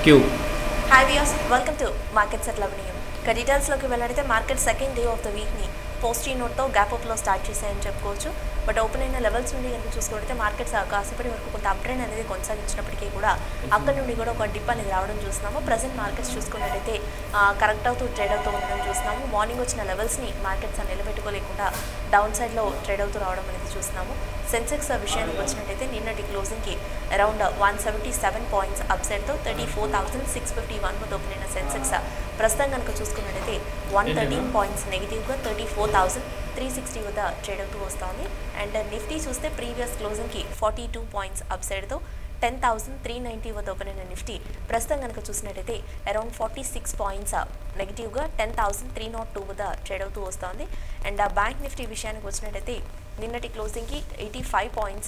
Queue hi viewers welcome to markets at లవనీయం ఇక డీటెయిల్స్లోకి వెళ్ళడితే market second day of the వీక్ని పోస్టీ నోట్తో గ్యాప్ అప్లో స్టార్ట్ చేశాయని చెప్పుకోవచ్చు బట్ ఓపెన్ అయిన లెవెల్స్ నుండి కనుక చూసుకుంటే మార్కెట్స్ కాసేపటి వరకు కొంత అప్ ట్రెండ్ అనేది కొనసాగించినప్పటికీ కూడా అక్కడ నుండి కూడా ఒక డిప్ అనేది రావడం చూస్తున్నాము ప్రజెంట్ మార్కెట్స్ చూసుకున్నట్టయితే కరెక్ట్ అవుతూ ట్రేడ్ అవుతూ ఉండడం చూస్తున్నాము మార్నింగ్ వచ్చిన లెవెల్స్ని మార్కెట్స్ నిలబెట్టుకోలేకుండా డౌన్ సైడ్లో ట్రేడ్ అవుతూ రావడం అనేది చూస్తున్నాము సెన్సెక్స్ విషయానికి వచ్చినట్టయితే నిన్నటి క్లోజింగ్కి around one seventy seven points up సైడ్తో thirty four thousand six fifty one వద్ద ఓపెన్ అయిన సెన్సెక్స్ ప్రస్తుతం కనుక చూసుకున్నట్టయితే వన్ థర్టీన్ పాయింట్స్ నెగిటివ్గా thirty four thousand three sixty వద్ద ట్రేడ్ అవుతూ వస్తోంది అండ్ నిఫ్టీ చూస్తే ప్రీవియస్ క్లోజింగ్కి ఫార్టీ టూ పాయింట్స్ అప్ సైడ్తో టెన్ థౌసండ్ త్రీ నైంటీ వద్ద ఓపెన్ అయిన నిఫ్టీ ప్రస్తుతం కనుక చూసినట్టయితే అరౌండ్ ఫార్టీ సిక్స్ పాయింట్స్ నెగిటివ్గా ten thousand three nought two వద్ద ట్రేడ్ అవుతూ వస్తోంది అండ్ ఆ బ్యాంక్ నిఫ్టీ విషయానికి వచ్చినట్టయితే నిన్నటి క్లోజింగ్కి ఎయిటీ ఫైవ్ పాయింట్స్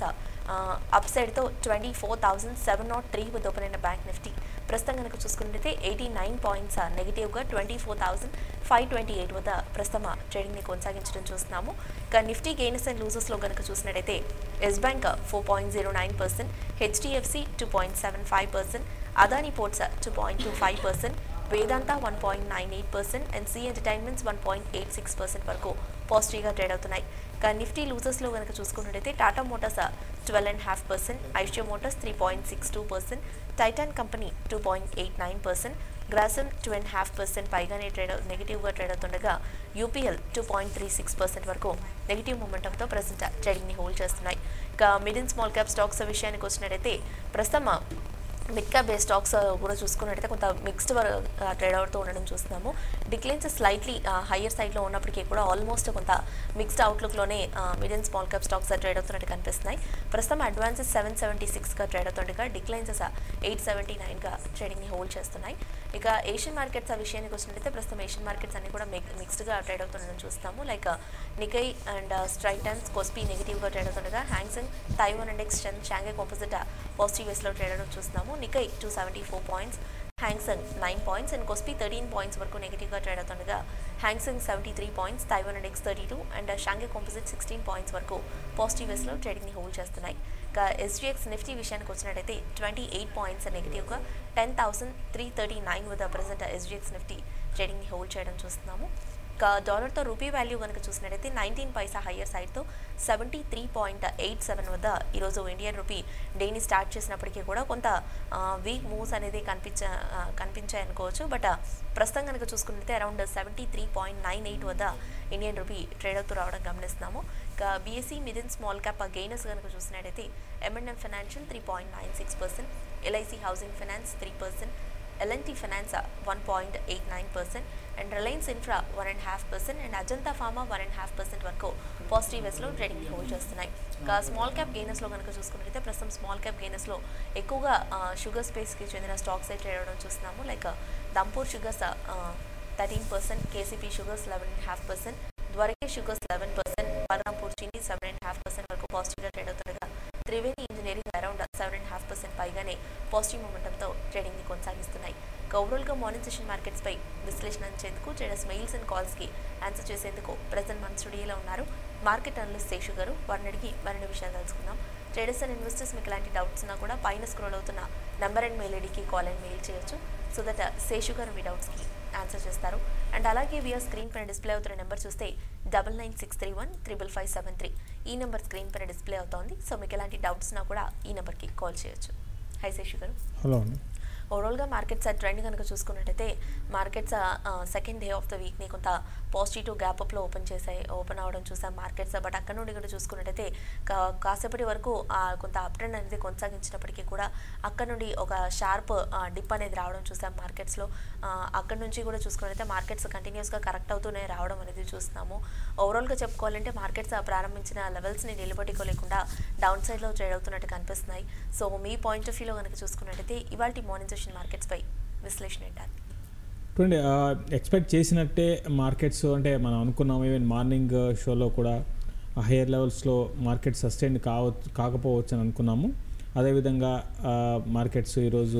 అప్ సైడ్తో twenty four thousand seven nought three వద్ద ఓపెన్ అయిన బ్యాంక్ నిఫ్టీ ప్రస్తుతం కనుక చూసుకున్నట్టయితే ఎయిటీ నైన్ పాయింట్స్ నెగిటివ్గా twenty four thousand five twenty eight వద్ద ప్రస్తుతం ట్రేడింగ్ని కొనసాగించడం చూస్తున్నాము ఇక నిఫ్టీ గెయిన్స్ అండ్ లూజెస్లో కనుక చూసినట్టయితే Yes Bank four point zero nine percent HDFC two point seven five percent Adani Ports two point two five percent Vedanta one point nine eight percent and Zee Entertainment one point eight six percent వరకు పాజిటివ్గా ట్రేడ్ అవుతున్నాయి ఇక Nifty లూజర్స్లో కనుక చూసుకున్నట్టయితే Tata Motors twelve and half percent Eicher Motors three point six two percent Titan Company two point eight nine percent Grasim two and half percent పైగానే trade నెగిటివ్గా ట్రేడ్ అవుతుండగా UPL two point three six percent వరకు negative మూమెంటంతో present ట్రేడింగ్ని hold చేస్తున్నాయి ఇక mid and small cap stocks విషయానికి వచ్చినట్టయితే ప్రస్తుతం మిడ్ క్యాప్ బేస్ స్టాక్స్ కూడా చూసుకున్నట్టయితే కొంత మిక్స్డ్ ట్రేడ్ అవుతూ ఉండడం చూస్తున్నాము డిక్లైన్స్ స్లైట్లీ హయ్యర్ సైడ్లో ఉన్నప్పటికీ కూడా ఆల్మోస్ట్ కొంత మిక్స్డ్ అవుట్లుక్లోనే mid and small cap stocks trade అవుతున్నట్టు కనిపిస్తున్నాయి ప్రస్తుతం అడ్వాన్సెస్ సెవెన్ సెవెంటీ సిక్స్గా ట్రేడ్ అవుతుండగా డిక్లైన్సెస్ ఎయిట్ సెవెంటీ నైన్గా ట్రేడింగ్ని హోల్డ్ చేస్తున్నాయి ఇక ఏషియన్ మార్కెట్స్ ఆ విషయానికి వచ్చినట్టయితే ప్రస్తుతం ఏషియన్ మార్కెట్స్ అన్ని కూడా మిక్ మిక్స్డ్గా ట్రేడ్ అవుతుండడం చూస్తాము like Nikkei and Straits Times KOSPI నెగిటివ్గా ట్రేడ్ అవుతుండగా Hang Seng Taiwan index Shanghai composite positive వేస్లో ట్రేడ్ అవడం చూస్తున్నాము Nikkei two seventy four points Hang Seng nine points and KOSPI thirteen points వరకు నెగిటివ్గా ట్రేడ్ అవుతుండగా Hang Seng seventy three points Taiwan index thirty two and Shanghai composite sixteen points వరకు positive వేస్లో ట్రేడింగ్ని hold చేస్తున్నాయి ఇక ఎస్జీఎక్స్ నిఫ్టీ విషయానికి వచ్చినట్టయితే ట్వంటీ ఎయిట్ పాయింట్స్ నెగిటివ్గా ten thousand three thirty nine వద్ద ప్రజెంట్ ఎస్జీఎక్స్ నిఫ్టీ ట్రేడింగ్ని హోల్డ్ చేయడం చూస్తున్నాము ఇక డాలర్తో రూపీ వాల్యూ కనుక చూసినట్టయితే నైన్టీన్ పైసా హయ్యర్ సైడ్తో seventy three point eight seven వద్ద ఈరోజు ఇండియన్ రూపీ డేని స్టార్ట్ చేసినప్పటికీ కూడా కొంత వీక్ మూవ్స్ అనేది కనిపించ కనిపించాయి అనుకోవచ్చు బట్ ప్రస్తుతం కనుక చూసుకున్నట్లయితే around seventy three point nine eight వద్ద ఇండియన్ రూపీ ట్రేడ్ అవుతూ రావడం గమనిస్తున్నాము ఇక BSC mid and small cap gainers కనుక చూసినట్టయితే MNM financial three point nine six percent LIC housing finance three percent LNT finance one point eight nine percent and Reliance infra one and half percent and Ajanta pharma one and half percent వరకు positive వేస్లో trading hold చేస్తున్నాయి ఇంకా small cap గెయినర్స్లో కనుక చూసుకున్నట్లయితే ప్రస్తుతం small cap గెయినర్స్లో ఎక్కువగా sugar స్పేస్కి చెందిన stocks అయితే ట్రేడ్ అవడం చూస్తున్నాము like Dhampur sugars thirteen percent KCP sugars eleven and half percent Dwarikesh sugars eleven percent Balrampur Chini seven and half percent వరకు పాజిటివ్గా ట్రేడ్ అవుతుండగా Triveni engineering around seven and half percent పైగానే పాజిటివ్ మూమెంటంతో ట్రేడింగ్ని కొనసాగిస్తున్నాయి ఓవరాల్గా మార్నింగ్ సెషన్ మార్కెట్స్పై విశ్లేషణ అంచేందుకు ట్రేడర్స్ మెయిల్స్ అండ్ కాల్స్కి ఆన్సర్ చేసేందుకు ప్రజెంట్ మన స్టూడియోలో ఉన్నారు మార్కెట్ అనలిస్ట్ శేషు గారు వారిని అడిగి మరిన్ని విషయాలు తెలుసుకుందాం ట్రేడర్స్ అండ్ ఇన్వెస్టర్స్ మీకు ఎలాంటి డౌట్స్ ఉన్నా కూడా పైన స్క్రోల్ అవుతున్న నెంబర్ అండ్ మెయిల్ ఐడికి కాల్ అండ్ మెయిల్ చేయొచ్చు సో దట్ శేషు గారు మీ డౌట్స్కి ఆన్సర్ చేస్తారు అండ్ అలాగే వియర్ స్క్రీన్ పైన డిస్ప్లే అవుతున్న నెంబర్ చూస్తే double nine six three one triple five seven three ఈ నెంబర్ స్క్రీన్ పైన డిస్ప్లే అవుతోంది సో మీకు ఎలాంటి డౌట్స్ ఉన్నా కూడా ఈ నెంబర్కి కాల్ చేయొచ్చు హై శేషు గారు హలో అండి ఓవరాల్గా మార్కెట్స్ ట్రెండ్ కనుక చూసుకున్నట్టయితే markets second day of the వీక్ని కొంత పాజిటివ్ గ్యాప్ అప్లో ఓపెన్ చేసాయి ఓపెన్ అవ్వడం చూసాం మార్కెట్స్ బట్ అక్కడ నుండి కూడా చూసుకున్నట్టయితే కా- కాసేపటి వరకు ఆ, కొంత అప్ ట్రెండ్ అనేది కొనసాగించినప్పటికీ కూడా అక్కడ నుండి ఒక షార్ప్ డిప్ అనేది రావడం చూసాం మార్కెట్స్లో అక్కడ నుంచి కూడా చూసుకున్నట్టయితే మార్కెట్స్ కంటిన్యూస్గా కరెక్ట్ అవుతూనే రావడం అనేది చూస్తున్నాము ఓవరాల్గా చెప్పుకోవాలంటే మార్కెట్స్ ప్రారంభించిన లెవెల్స్ని నిలబెట్టుకోలేకుండా డౌన్ సైడ్లో ట్రేడ్ అవుతున్నట్టు కనిపిస్తున్నాయి సో మీ పాయింట్ ఆఫ్ వ్యూలో కనుక చూసుకున్నట్టయితే ఇవాళ మార్నింగ్ సెషన్ మార్కెట్స్పై విశ్లేషణ ఏంటారు చూడండి ఎక్స్పెక్ట్ చేసినట్టే మార్కెట్స్ అంటే మనం అనుకున్నాం ఈవెన్ మార్నింగ్ షోలో కూడా హయ్యర్ లెవెల్స్లో మార్కెట్ సస్టైన్ కావచ్చు కాకపోవచ్చు అని అనుకున్నాము అదేవిధంగా మార్కెట్స్ ఈరోజు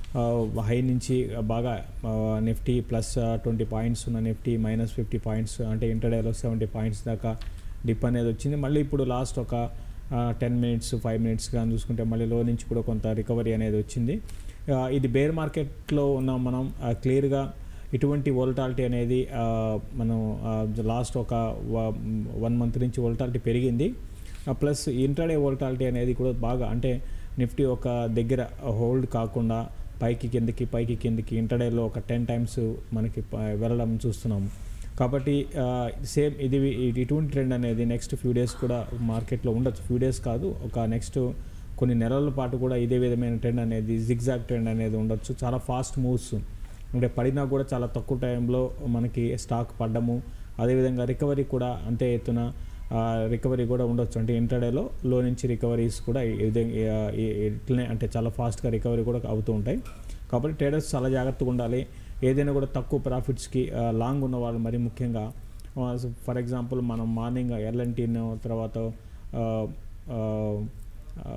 హై నుంచి బాగా నిఫ్టీ ప్లస్ ట్వంటీ పాయింట్స్ ఉన్న నిఫ్టీ మైనస్ ఫిఫ్టీ పాయింట్స్ అంటే ఇంటర్డేలో సెవెంటీ పాయింట్స్ దాకా డిప్ అనేది వచ్చింది మళ్ళీ ఇప్పుడు లాస్ట్ ఒక టెన్ మినిట్స్ ఫైవ్ మినిట్స్ కానీ చూసుకుంటే మళ్ళీ లో నుంచి కూడా కొంత రికవరీ అనేది వచ్చింది ఆ, ఇది బేర్ మార్కెట్లో ఉన్నాం మనం క్లియర్గా ఇటువంటి వోల్టాలిటీ అనేది ఆ, మనం లాస్ట్ ఒక వన్ మంత్ నుంచి వోల్టాలిటీ పెరిగింది ప్లస్ ఇంట్రాడే వోల్టాలిటీ అనేది కూడా బాగా అంటే నిఫ్టీ ఒక దగ్గర హోల్డ్ కాకుండా పైకి కిందకి పైకి కిందకి ఇంటర్డేలో ఒక టెన్ టైమ్స్ మనకి ప- వెళ్ళడం చూస్తున్నాము కాబట్టి సేమ్ ఇది ఇది- ఇటువంటి ట్రెండ్ అనేది నెక్స్ట్ ఫ్యూ డేస్ కూడా మార్కెట్లో ఉండొచ్చు ఫ్యూ డేస్ కాదు ఒక నెక్స్ట్ కొన్ని నెలల పాటు కూడా ఇదే విధమైన ట్రెండ్ అనేది జిగ్జాగ్ ట్రెండ్ అనేది ఉండొచ్చు చాలా ఫాస్ట్ మూవ్స్ అంటే పడినా కూడా చాలా తక్కువ టైంలో మనకి స్టాక్ పడ్డము అదేవిధంగా రికవరీ కూడా అంతే ఎత్తున రికవరీ కూడా ఉండొచ్చు అంటే ఇంటర్డేలో లో నుంచి రికవరీస్ కూడా ఈ విధంగా ఈ- ఈ- ఇట్లనే అంటే చాలా ఫాస్ట్గా రికవరీ కూడా అవుతూ ఉంటాయి కాబట్టి ట్రేడర్స్ చాలా జాగ్రత్తగా ఉండాలి ఏదైనా కూడా తక్కువ ప్రాఫిట్స్కి లాంగ్ ఉన్న వాళ్ళు మరి ముఖ్యంగా ఫర్ ఎగ్జాంపుల్ మనం మార్నింగ్ ఎల్ఎన్టీన్ తర్వాత ఆ, ఆ, ఆ,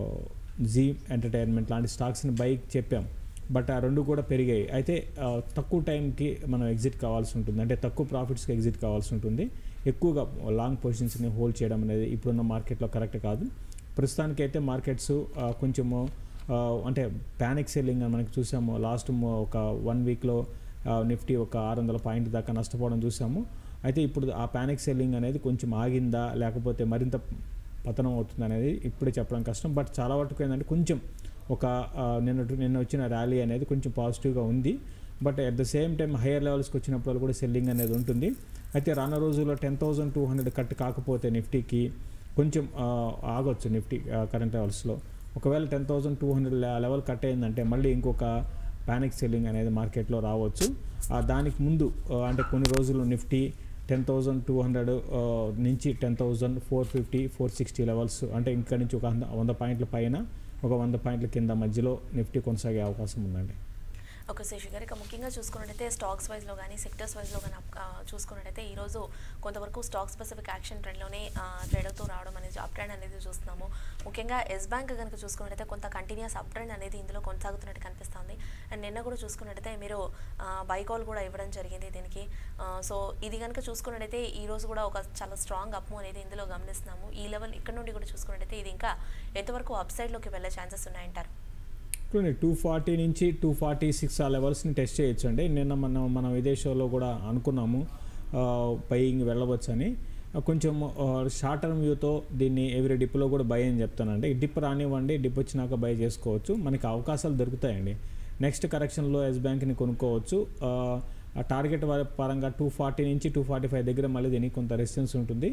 జీ ఎంటర్టైన్మెంట్ లాంటి స్టాక్స్ని బైక్ చెప్పాం బట్ ఆ రెండు కూడా పెరిగాయి అయితే ఆ, తక్కువ టైంకి మనం ఎగ్జిట్ కావాల్సి ఉంటుంది అంటే తక్కువ ప్రాఫిట్స్కి ఎగ్జిట్ కావాల్సి ఉంటుంది ఎక్కువగా లాంగ్ పొజిషన్స్ని హోల్డ్ చేయడం అనేది ఇప్పుడున్న మార్కెట్లో కరెక్ట్ కాదు ప్రస్తుతానికైతే మార్కెట్స్ ఆ, కొంచెము ఆ, అంటే ప్యానిక్ సెల్లింగ్ అని మనకి చూసాము లాస్ట్ ఒక వన్ వీక్లో నిఫ్టీ ఒక ఆరు వందల పాయింట్ దాకా నష్టపోవడం చూసాము అయితే ఇప్పుడు ఆ ప్యానిక్ సెల్లింగ్ అనేది కొంచెం ఆగిందా లేకపోతే మరింత పతనం అవుతుంది అనేది ఇప్పుడే చెప్పడం కష్టం బట్ చాలా వరకు ఏంటంటే కొంచెం ఒక ఆ, నిన్న నిన్న వచ్చిన ర్యాలీ అనేది కొంచెం పాజిటివ్గా ఉంది but at the same time higher లెవెల్స్కి వచ్చినప్పుడు కూడా సెల్లింగ్ అనేది ఉంటుంది అయితే రానున్న రోజుల్లో ten thousand two hundred cut కాకపోతే నిఫ్టీకి కొంచెం ఆ, ఆగొచ్చు నిఫ్టీ కరెంట్ లెవెల్స్లో ఒకవేళ ten thousand two hundred level cut అయిందంటే మళ్ళీ ఇంకొక ప్యానిక్ సెల్లింగ్ అనేది మార్కెట్లో రావచ్చు ఆ, దానికి ముందు ఆ, అంటే కొన్ని రోజులు Nifty ten thousand two hundred నుంచి ten thousand four fifty four sixty levels అంటే ఇక్కడ నుంచి ఒక వంద వంద పాయింట్ల పైన ఒక వంద పాయింట్ల కింద మధ్యలో నిఫ్టీ కొనసాగే అవకాశం ఉందండి ఓకే శేషి గారు ఇక ముఖ్యంగా చూసుకున్నట్టయితే స్టాక్స్ వైజ్లో కానీ సెక్టర్స్ వైజ్లో కానీ చూసుకున్నట్టయితే ఈరోజు కొంతవరకు స్టాక్ స్పెసిఫిక్ యాక్షన్ ట్రెండ్లోనే ట్రేడ్ అవుతూ రావడం అనేది అప్ ట్రెండ్ అనేది చూస్తున్నాము ముఖ్యంగా ఎస్ బ్యాంక్ కనుక చూసుకున్నట్టయితే కొంత కంటిన్యూస్ అప్ ట్రెండ్ అనేది ఇందులో కొనసాగుతున్నట్టు కనిపిస్తుంది అండ్ నిన్న కూడా చూసుకున్నట్టయితే మీరు బై కాల్ కూడా ఇవ్వడం జరిగింది దీనికి సో ఇది కనుక చూసుకున్నట్టయితే ఈ రోజు కూడా ఒక చాలా స్ట్రాంగ్ అప్ అనేది ఇందులో గమనిస్తున్నాము ఈ లెవెల్ ఇక్కడ నుండి కూడా చూసుకున్నట్టయితే ఇది ఇంకా ఎంతవరకు అప్ సైడ్లోకి వెళ్ళే ఛాన్సెస్ ఉన్నాయంటారు చూడండి టూ ఫార్టీ నుంచి టూ ఫార్టీ సిక్స్ ఆ లెవెల్స్ని టెస్ట్ చేయొచ్చు అండి నిన్న మనం మనం ఇదే షోలో కూడా అనుకున్నాము పైయింగ్ వెళ్ళవచ్చని ఆ, కొంచెం షార్ట్ టర్మ్ వ్యూతో దీన్ని ఎవ్రీ డిప్లో కూడా బై అని చెప్తానండి డిప్ రానివ్వండి డిప్ వచ్చినాక బై చేసుకోవచ్చు మనకి అవకాశాలు దొరుకుతాయండి నెక్స్ట్ కరెక్షన్లో ఎస్ బ్యాంక్ని కొనుక్కోవచ్చు ఆ, ఆ టార్గెట్ వర- పరంగా టూ ఫార్టీ నుంచి టూ ఫార్టీ ఫైవ్ దగ్గర మళ్ళీ దీనికి కొంత రెసిస్టెన్స్ ఉంటుంది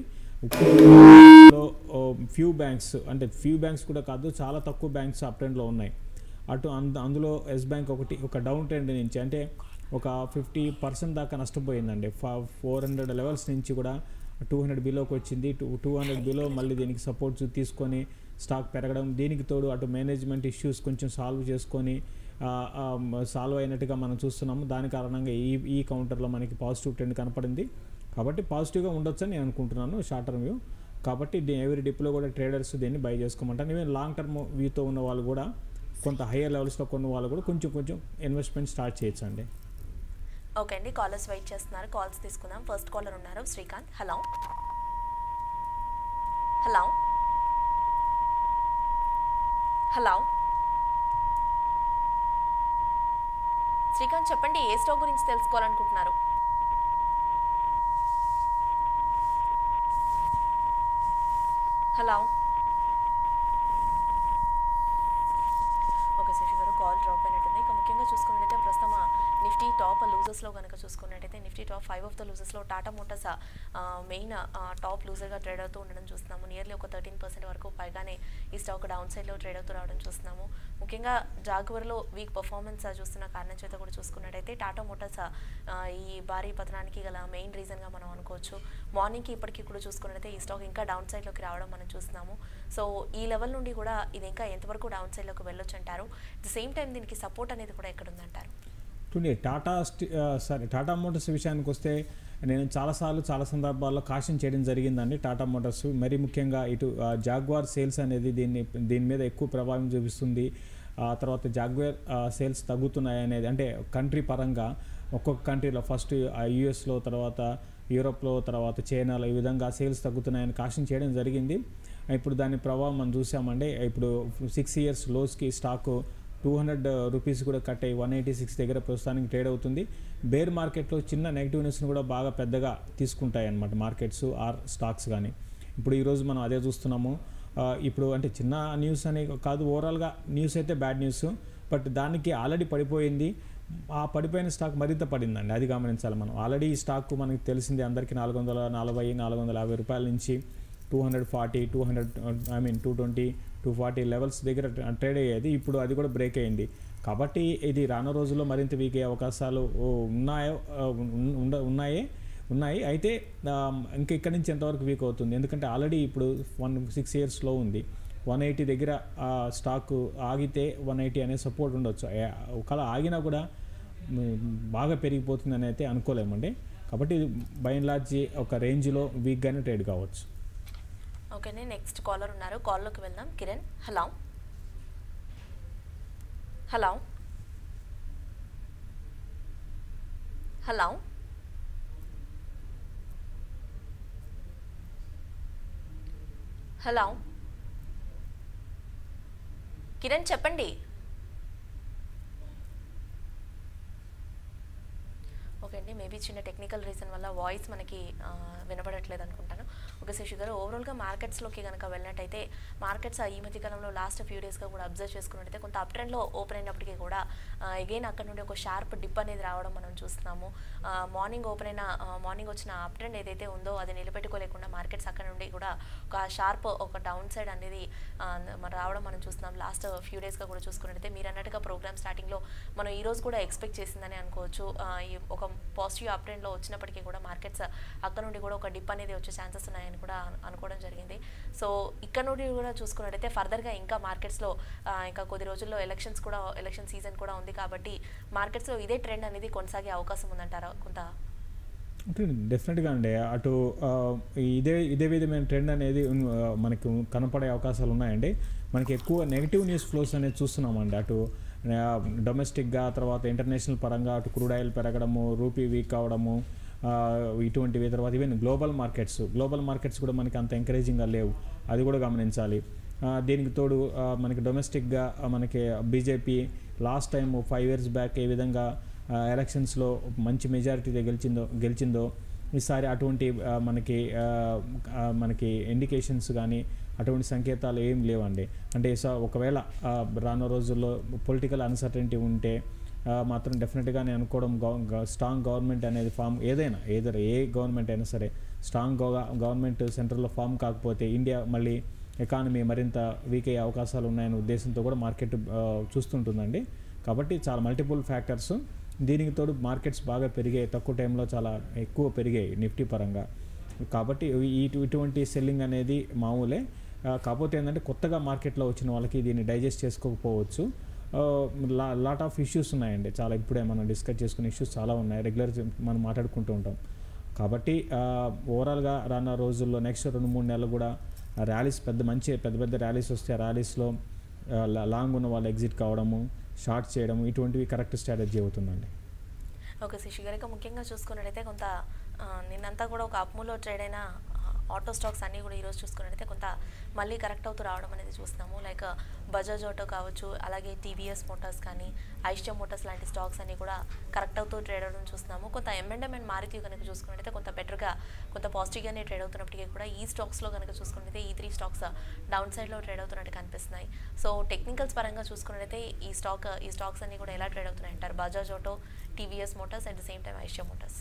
లో ఫ్యూ బ్యాంక్స్ అంటే ఫ్యూ బ్యాంక్స్ కూడా కాదు చాలా తక్కువ బ్యాంక్స్ అప్ ట్రెండ్లో ఉన్నాయి అటు అంద అందులో ఎస్ బ్యాంక్ ఒకటి ఒక డౌన్ ట్రెండ్ నుంచి అంటే ఒక ఫిఫ్టీ పర్సెంట్ దాకా నష్టపోయిందండి ఫోర్ హండ్రెడ్ లెవెల్స్ నుంచి కూడా టూ హండ్రెడ్ బిలోకి వచ్చింది టూ టూ హండ్రెడ్ బిలో మళ్ళీ దీనికి సపోర్ట్ తీసుకొని స్టాక్ పెరగడం దీనికి తోడు అటు మేనేజ్మెంట్ ఇష్యూస్ కొంచెం సాల్వ్ చేసుకొని సాల్వ్ అయినట్టుగా మనం చూస్తున్నాము దాని కారణంగా ఈ ఈ కౌంటర్లో మనకి పాజిటివ్ ట్రెండ్ కనపడింది కాబట్టి పాజిటివ్గా ఉండొచ్చని నేను అనుకుంటున్నాను షార్ట్ టర్మ్ వ్యూ కాబట్టి ఎవరి డిప్లో కూడా ట్రేడర్స్ దీన్ని బై చేసుకోమంటాను ఈవెన్ లాంగ్ టర్మ్ వ్యూతో ఉన్న వాళ్ళు కూడా కొంత హయ్యర్ లెవెల్స్లో కొన్న వాళ్ళు కూడా కొంచెం కొంచెం ఇన్వెస్ట్మెంట్ స్టార్ట్ చేయొచ్చు అండి ఓకే అండి కాలర్స్ వెయిట్ చేస్తున్నారు కాల్స్ తీసుకుందాం ఫస్ట్ కాలర్ ఉన్నారు Srikanth hello hello hello Srikanth చెప్పండి ఏ స్టాక్ గురించి తెలుసుకోవాలనుకుంటున్నారు హలో ఓకే శశి గారు కాల్ డ్రాప్ అయినట్టుంది ఇక ముఖ్యంగా చూసుకున్నట్టయితే ప్రస్తుతం ఆ నిఫ్టీ టాప్ లూజర్స్లో కనుక చూసుకున్నట్టయితే Nifty top five of the లూజర్స్లో టాటా మోటార్స్ మెయిన్ టాప్ లూజర్గా ట్రేడ్ అవుతూ ఉండడం చూస్తున్నాము నియర్లీ ఒక థర్టీన్ పర్సెంట్ వరకు పైగానే ఈ స్టాక్ డౌన్ సైడ్లో ట్రేడ్ అవుతూ రావడం చూస్తున్నాము ముఖ్యంగా జాగ్వర్లో వీక్ పర్ఫార్మెన్స్ చూస్తున్న కారణం చేత కూడా చూసుకున్నట్టయితే టాటా మోటార్స్ ఆ, ఈ భారీ పతనానికి గల మెయిన్ రీజన్గా మనం అనుకోవచ్చు మార్నింగ్కి ఇప్పటికీ కూడా చూసుకున్నట్టయితే ఈ స్టాక్ ఇంకా డౌన్ సైడ్లోకి రావడం మనం చూస్తున్నాము సో ఈ లెవెల్ నుండి కూడా ఇది ఇంకా ఎంతవరకు డౌన్ సైడ్లోకి వెళ్ళొచ్చు అంటారు ద సేమ్ టైం దీనికి సపోర్ట్ అనేది కూడా ఎక్కడ ఉందంటారు చూడండి Tata steel sorry Tata motors విషయానికి వస్తే నేను చాలాసార్లు చాలా సందర్భాల్లో కాషన్ చేయడం జరిగిందండి టాటా మోటార్స్ మరీ ముఖ్యంగా ఇటు ఆ, జాగ్వార్ సేల్స్ అనేది దీన్ని దీని మీద ఎక్కువ ప్రభావం చూపిస్తుంది ఆ తర్వాత జాగ్వార్ ఆ, సేల్స్ తగ్గుతున్నాయి అనేది అంటే కంట్రీ పరంగా ఒక్కొక్క కంట్రీలో ఫస్ట్ యుఎస్లో తర్వాత యూరోప్లో తర్వాత చైనాలో ఈ విధంగా సేల్స్ తగ్గుతున్నాయని కాషన్ చేయడం జరిగింది ఇప్పుడు దాని ప్రభావం మనం చూసామండి ఇప్పుడు సిక్స్ ఇయర్స్ లోస్కి స్టాకు టూ హండ్రెడ్ రూపీస్ కూడా కట్ అయ్యి వన్ ఎయిటీ సిక్స్ దగ్గర ప్రస్తుతానికి ట్రేడ్ అవుతుంది బేర్ మార్కెట్లో చిన్న నెగిటివ్ న్యూస్ని కూడా బాగా పెద్దగా తీసుకుంటాయి అన్నమాట మార్కెట్స్ ఆర్ స్టాక్స్ కానీ ఇప్పుడు ఈరోజు మనం అదే చూస్తున్నాము ఆ, ఇప్పుడు అంటే చిన్న న్యూస్ అని కాదు ఓవరాల్గా న్యూస్ అయితే బ్యాడ్ న్యూస్ బట్ దానికి ఆల్రెడీ పడిపోయింది ఆ పడిపోయిన స్టాక్ మరింత పడిందండి అది గమనించాలి మనం ఆల్రెడీ ఈ స్టాక్ మనకి తెలిసింది అందరికీ నాలుగు వందల నలభై నాలుగు వందల యాభై రూపాయల నుంచి two hundred forty two hundred I mean two twenty two forty levels దగ్గర ట్రేడ్ అయ్యేది ఇప్పుడు అది కూడా బ్రేక్ అయింది కాబట్టి ఇది రానున్న రోజుల్లో మరింత వీక్ అయ్యే అవకాశాలు ఓ, ఉన్నాయో ఆ, ఉన్- ఉండ ఉన్నాయే ఉన్నాయి అయితే ఆ, ఇంకా ఇక్కడి నుంచి ఎంతవరకు వీక్ అవుతుంది ఎందుకంటే ఆల్రెడీ ఇప్పుడు వన్ సిక్స్ ఇయర్స్లో ఉంది వన్ ఎయిటీ దగ్గర ఆ స్టాక్ ఆగితే వన్ ఎయిటీ అనే సపోర్ట్ ఉండొచ్చు ఏ- ఒకవేళ ఆగినా కూడా మ్, బాగా పెరిగిపోతుందని అయితే అనుకోలేమండి కాబట్టి బై అండ్ లార్జ్ ఒక రేంజ్లో వీక్గానే ట్రేడ్ కావచ్చు ఓకేనే నెక్స్ట్ కాలర్ ఉన్నారు కాల్లోకి వెళ్దాం Kiran hello hello hello hello Kiran చెప్పండి ఓకే అండి మేబీ చిన్న టెక్నికల్ రీజన్ వల్ల వాయిస్ మనకి ఆ, వినపడట్లేదు అనుకుంటాను ఓకే శశి గారు ఓవరాల్గా మార్కెట్స్లోకి కనుక వెళ్ళినట్టయితే మార్కెట్స్ ఈ మధ్య కాలంలో లాస్ట్ ఫ్యూ డేస్గా కూడా అబ్జర్వ్ చేసుకున్నట్టయితే కొంత అప్ ట్రెండ్లో ఓపెన్ అయినప్పటికీ కూడా అగైన్ అక్కడ నుండి ఒక షార్ప్ డిప్ అనేది రావడం మనం చూస్తున్నాము మార్నింగ్ ఓపెన్ అయిన మార్నింగ్ వచ్చిన అప్ ట్రెండ్ ఏదైతే ఉందో అది నిలబెట్టుకోలేకుండా మార్కెట్స్ అక్కడ నుండి కూడా ఒక షార్ప్ ఒక డౌన్ సైడ్ అనేది ఆ, మరి రావడం మనం చూస్తున్నాం లాస్ట్ ఫ్యూ డేస్గా కూడా చూసుకున్నట్టయితే మీరు అన్నట్టుగా ప్రోగ్రామ్ స్టార్టింగ్లో మనం ఈ రోజు కూడా ఎక్స్పెక్ట్ చేసిందని అనుకోవచ్చు ఆ, ఈ ఒక పాజిటివ్ అప్ ట్రెండ్లో వచ్చినప్పటికీ కూడా మార్కెట్స్ అక్కడ నుండి కూడా ఒక డిప్ అనేది వచ్చే ఛాన్సెస్ ఉన్నాయని కూడా అను- అనుకోవడం జరిగింది సో ఇక్కడ నుండి కూడా చూసుకున్నట్టయితే ఫర్దర్గా ఇంకా మార్కెట్స్లో ఇంకా కొద్ది రోజుల్లో ఎలక్షన్స్ కూడా ఎలక్షన్ సీజన్ కూడా ఉంది కాబట్టి మార్కెట్స్లో ఇదే ట్రెండ్ అనేది కొనసాగే అవకాశం ఉందంటారా కొంత అంటే డెఫినెట్గా అండి అటు ఆ, ఇదే ఇదే విధమైన ట్రెండ్ అనేది ఉన్- ఆ, మనకు కనపడే అవకాశాలు ఉన్నాయండి మనకి ఎక్కువ నెగిటివ్ న్యూస్ ఫ్లోస్ అనేది చూస్తున్నామండి అటు ఆ, డొమెస్టిక్గా తర్వాత ఇంటర్నేషనల్ పరంగా అటు క్రూడ్ ఆయిల్ పెరగడము రూపీ వీక్ అవడము ఆ, ఇటువంటివి తర్వాత even global markets global markets కూడా మనకి అంత ఎంకరేజింగ్గా లేవు అది కూడా గమనించాలి ఆ, దీనికి తోడు ఆ, మనకి డొమెస్టిక్గా ఆ, మనకి BJP last time five years back ఏ విధంగా ఆ, ఎలక్షన్స్లో మంచి మెజారిటీతో గెలిచిందో గెలిచిందో ఈసారి అటువంటి ఆ, మనకి ఆ, ఆ, మనకి ఇండికేషన్స్ కానీ అటువంటి సంకేతాలు ఏం లేవండి అంటే సో ఒకవేళ ఆ, రానున్న రోజుల్లో పొలిటికల్ అన్సర్టనిటీ ఉంటే ఆ, మాత్రం డెఫినెట్గా నేను అనుకోవడం గవ- గ- స్ట్రాంగ్ గవర్నమెంట్ అనేది ఫామ్ ఏదైనా ఏదైనా ఏ గవర్నమెంట్ అయినా సరే స్ట్రాంగ్ గవ- గవర్నమెంట్ సెంటర్లో ఫామ్ కాకపోతే ఇండియా మళ్ళీ ఎకానమీ మరింత వీక్ అయ్యే అవకాశాలు ఉన్నాయనే ఉద్దేశంతో కూడా మార్కెట్ ఆ, చూస్తుంటుందండి కాబట్టి చాలా మల్టిపుల్ ఫ్యాక్టర్స్ దీనికి తోడు మార్కెట్స్ బాగా పెరిగాయి తక్కువ టైంలో చాలా ఎక్కువ పెరిగాయి నిఫ్టీ పరంగా కాబట్టి ఈ ఇటువంటి సెల్లింగ్ అనేది మామూలే ఆ, కాకపోతే ఏంటంటే కొత్తగా మార్కెట్లో వచ్చిన వాళ్ళకి దీన్ని డైజెస్ట్ చేసుకోకపోవచ్చు లా లాట్ ఆఫ్ ఇష్యూస్ ఉన్నాయండి చాలా ఇప్పుడే మనం డిస్కస్ చేసుకునే ఇష్యూస్ చాలా ఉన్నాయి రెగ్యులర్ మనం మాట్లాడుకుంటూ ఉంటాం కాబట్టి ఓవరాల్గా రానున్న రోజుల్లో నెక్స్ట్ రెండు మూడు నెలలు కూడా ర్యాలీస్ పెద్ద మంచి పెద్ద పెద్ద ర్యాలీస్ వస్తే ఆ ర్యాలీస్లో లాంగ్ ఉన్న వాళ్ళు ఎగ్జిట్ కావడము షార్ట్ చేయడము ఇటువంటివి కరెక్ట్ స్ట్రాటజీ అవుతుందండి ఓకే శశి గారు ఇక ముఖ్యంగా చూసుకున్నట్టయితే కొంత ఆ, నిన్నంతా కూడా ఒక అప్ములో ట్రేడ్ అయిన ఆ, ఆటో స్టాక్స్ అన్నీ కూడా ఈరోజు చూసుకున్నట్టయితే కొంత మళ్ళీ కరెక్ట్ అవుతూ రావడం అనేది చూస్తున్నాము లైక్ బజాజ్ ఆటో కావచ్చు అలాగే టీవీఎస్ మోటార్స్ కానీ ఐస్టో మోటార్స్ లాంటి స్టాక్స్ అన్నీ కూడా కరెక్ట్ అవుతూ ట్రేడ్ అవడం చూస్తున్నాము కొంత ఎంఎండ్ఎం అండ్ మారుతి కనుక చూసుకున్నట్టయితే కొంత బెటర్గా కొంత పాజిటివ్గానే ట్రేడ్ అవుతున్నప్పటికీ కూడా ఈ స్టాక్స్లో కనుక చూసుకున్నట్టయితే ఈ త్రీ స్టాక్స్ డౌన్ సైడ్లో ట్రేడ్ అవుతున్నట్టు కనిపిస్తున్నాయి సో టెక్నికల్స్ పరంగా చూసుకున్నట్టయితే ఈ స్టాక్ ఈ స్టాక్స్ అన్నీ కూడా ఎలా ట్రేడ్ అవుతున్నాయి అంటారు Bajaj auto TVS motors at the same time ఐషియా మోటార్స్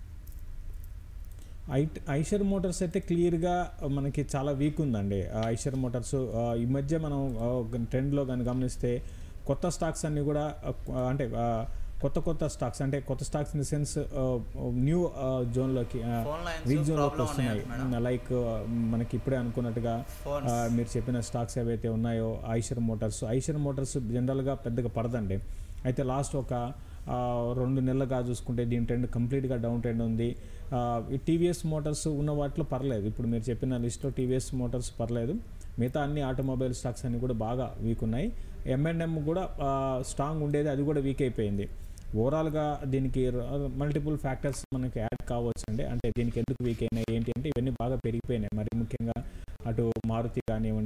ఐ ఐషర్ మోటార్స్ అయితే క్లియర్గా మనకి చాలా వీక్ ఉందండి ఆ ఐషర్ మోటార్స్ ఆ, ఈ మధ్య మనం ఆ, ఒక ట్రెండ్లో కానీ గమనిస్తే కొత్త స్టాక్స్ అన్నీ కూడా ఆ, అంటే ఆ, కొత్త కొత్త స్టాక్స్ అంటే కొత్త stocks in the sense new జోన్లోకి Phone lines వీక్ జోన్లోకి problem వస్తున్నాయి ఉన్నాయంట లైక్ మనకి ఇప్పుడే అనుకున్నట్టుగా Phones. ఆ, మీరు చెప్పిన స్టాక్స్ ఏవైతే ఉన్నాయో ఐషర్ మోటార్స్ ఐషర్ మోటార్స్ జనరల్గా పెద్దగా పడదండి అయితే లాస్ట్ ఒక ఆ, రెండు నెలలుగా చూసుకుంటే దీని ట్రెండ్ కంప్లీట్గా డౌన్ ట్రెండ్ ఉంది ఆ, ఈ టీవీఎస్ మోటార్స్ ఉన్న వాటిలో పర్లేదు ఇప్పుడు మీరు చెప్పిన లిస్ట్లో టీవీఎస్ మోటార్స్ పర్లేదు మిగతా అన్ని ఆటోమొబైల్ స్టాక్స్ అన్ని కూడా బాగా వీక్ ఉన్నాయి ఎంఎన్ఎం కూడా ఆ, స్ట్రాంగ్ ఉండేది అది కూడా వీక్ అయిపోయింది ఓవరాల్గా దీనికి మల్టిపుల్ ఫ్యాక్టర్స్ మనకి యాడ్ కావచ్చు అండి అంటే దీనికి ఎందుకు వీక్ అయినాయి ఏంటి అంటే ఇవన్నీ బాగా పెరిగిపోయినాయి మరి ముఖ్యంగా అటు మారుతి కానివ్వండి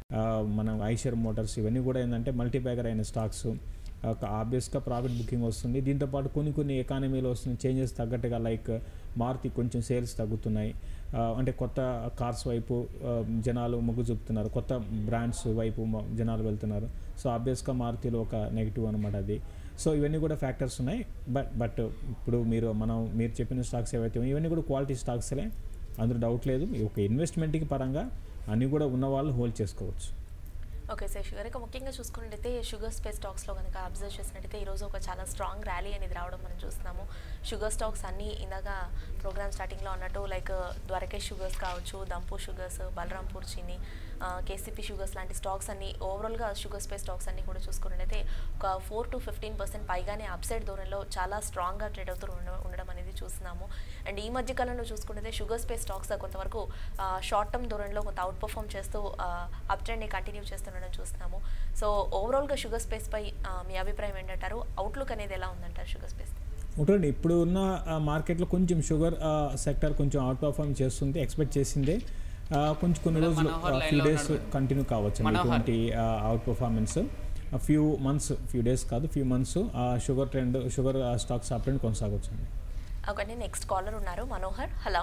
ఆ, మన ఐషర్ మోటార్స్ ఇవన్నీ కూడా ఏంటంటే మల్టీ బ్యాగర్ అయిన స్టాక్స్ ఆబ్వియస్గా ప్రాఫిట్ బుకింగ్ వస్తుంది దీంతోపాటు కొన్ని కొన్ని ఎకానమీలో వస్తున్న చేంజెస్ తగ్గట్టుగా లైక్ మారుతి కొంచెం సేల్స్ తగ్గుతున్నాయి ఆ, అంటే కొత్త కార్స్ వైపు ఆ, జనాలు మొగ్గు చూపుతున్నారు కొత్త బ్రాండ్స్ వైపు మ- జనాలు వెళ్తున్నారు సో ఆబ్వియస్గా మారుతిలో ఒక నెగిటివ్ అనమాట అది సో ఇవన్నీ కూడా ఫ్యాక్టర్స్ ఉన్నాయి బట్ బట్ ఇప్పుడు మీరు మనం మీరు చెప్పిన స్టాక్స్ ఏవైతే ఉన్నాయో ఇవన్నీ కూడా క్వాలిటీ స్టాక్స్లే అందులో డౌట్ లేదు ఒక ఇన్వెస్ట్మెంట్కి పరంగా అన్నీ కూడా ఉన్న వాళ్ళు హోల్డ్ చేసుకోవచ్చు ఓకే సార్ షుగర్ ఇక ముఖ్యంగా చూసుకున్నట్టయితే షుగర్ స్పేస్ స్టాక్స్లో కనుక అబ్జర్వ్ చేసినట్టయితే ఈరోజు ఒక చాలా స్ట్రాంగ్ ర్యాలీ అనేది రావడం మనం చూస్తున్నాము షుగర్ స్టాక్స్ అన్నీ ఇందాక ప్రోగ్రామ్ స్టార్టింగ్లో అన్నట్టు లైక్ ద్వారకేష్ షుగర్స్ కావచ్చు Dhampur sugars Balrampur Chini KCP sugars లాంటి స్టాక్స్ అన్ని ఓవరాల్గా షుగర్ స్పేస్ స్టాక్స్ అన్ని కూడా చూసుకున్నట్టయితే ఒక ఫోర్ టు ఫిఫ్టీన్ పర్సెంట్ పైగానే అప్సైడ్ ధోరణిలో చాలా స్ట్రాంగ్గా ట్రేడ్ అవుతూ ఉండ- ఉండడం అనేది చూస్తున్నాము అండ్ ఈ మధ్య కాలంలో చూసుకుంటే షుగర్ స్పేస్ స్టాక్స్ కొంతవరకు షార్ట్ టర్మ్ ధోరణిలో కొంత అవుట్ పర్ఫామ్ చేస్తూ అప్ ట్రెండ్ని కంటిన్యూ చేస్తుండడం చూస్తున్నాము సో ఓవరాల్గా షుగర్ స్పేస్ పై ఆ, మీ అభిప్రాయం ఏంటంటారు అవుట్లుక్ అనేది ఎలా ఉందంటారు షుగర్ స్పేస్ ఉంటుంది ఇప్పుడు ఉన్న ఆ, మార్కెట్లో కొంచెం షుగర్ ఆ, సెక్టర్ కొంచెం అవుట్ పర్ఫార్మ్ చేస్తుంది ఎక్స్పెక్ట్ చేసిందే ఆ, కొంచెం కొన్ని మన రోజులు మనోహర్ ఫ్యూ లైన్లో డేస్ ఉన్నాడు. కంటిన్యూ కావచ్చు మనోహర్. ఇటువంటి outperformance few months few days కాదు few months sugar trend sugar stocks up trend కొనసాగొచ్చు అండి ఓకే నెక్స్ట్ కాలర్ ఉన్నారు మనోహర్ హలో